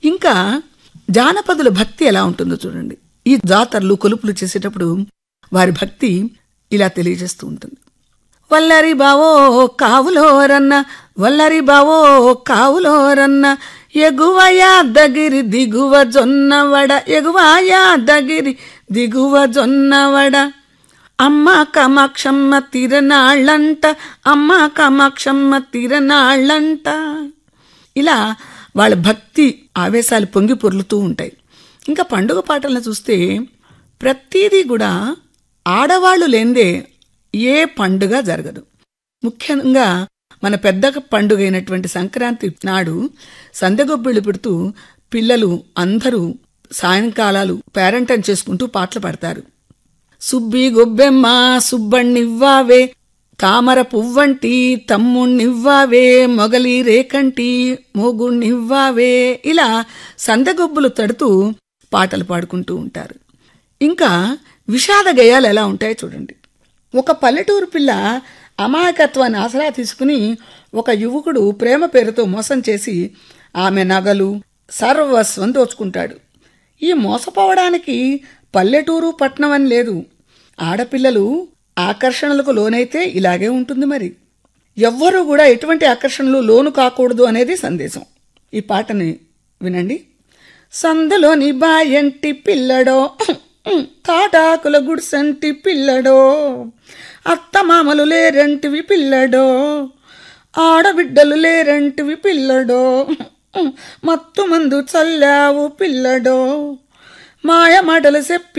ఇంకా జానపదుల భక్తి ఎలా ఉంటుందో చూడండి ఈ జాతరలు కొలుపులు చేసేటప్పుడు వారి భక్తి ఇలా తెలియజేస్తూ ఉంటుంది వల్లరి బావో కావులోరన్న వల్లరి బావో కావులోరన్న ఎగువ యాదగిరి దిగువ జొన్నవడ ఎగువ యాదగిరి దిగువ జొన్నవడ అమ్మ కామాక్షమ్మ తిరనాళ్ళంట అమ్మ కామాక్షమ్మ తిరనాళ్ళంట ఇలా వాళ్ళ భక్తి ఆవేశాలు పొంగి పొర్లుతూ ఉంటాయి ఇంకా పండుగ పాటలను చూస్తే ప్రతిదీ కూడా ఆడవాళ్ళు లేందే ఏ పండుగ జరగదు ముఖ్యంగా మన పెద్ద పండుగ అయినటువంటి సంక్రాంతి నాడు సందెగొబ్బిళ్ళు పెడుతూ పిల్లలు అందరూ సాయంకాలాలు పేరెంటం చేసుకుంటూ పాటలు పాడతారు సుబ్బి గొబ్బెమ్మ సుబ్బణ్ణివ్వావే తామర పువ్వంటి తమ్ముణ్ణివ్వావే మొగలి రేకంటి మోగుణ్ణివ్వావే ఇలా సందగొబ్బులు తడుతూ పాటలు పాడుకుంటూ ఉంటారు ఇంకా విషాద గేయాలు ఎలా ఉంటాయో చూడండి ఒక పల్లెటూరు పిల్ల అమాయకత్వాన్ని ఆసరా తీసుకుని ఒక యువకుడు ప్రేమ పేరుతో మోసం చేసి ఆమె నగలు సర్వస్వం దోచుకుంటాడు ఈ మోసపోవడానికి పల్లెటూరు పట్నం అని లేదు ఆడపిల్లలు ఆకర్షణలకు లోనైతే ఇలాగే ఉంటుంది మరి ఎవ్వరూ కూడా ఎటువంటి ఆకర్షణలు లోను కాకూడదు అనేది సందేశం ఈ పాటని వినండి సందులోని బాయంటి పిల్లడో తాటాకుల గుడిసంటి పిల్లడో అత్తమామలు లేరంటివి పిల్లడో ఆడబిడ్డలు లేరంటివి పిల్లడో మత్తు మందు చల్లావు పిల్లడో మాయ మాటలు చెప్పి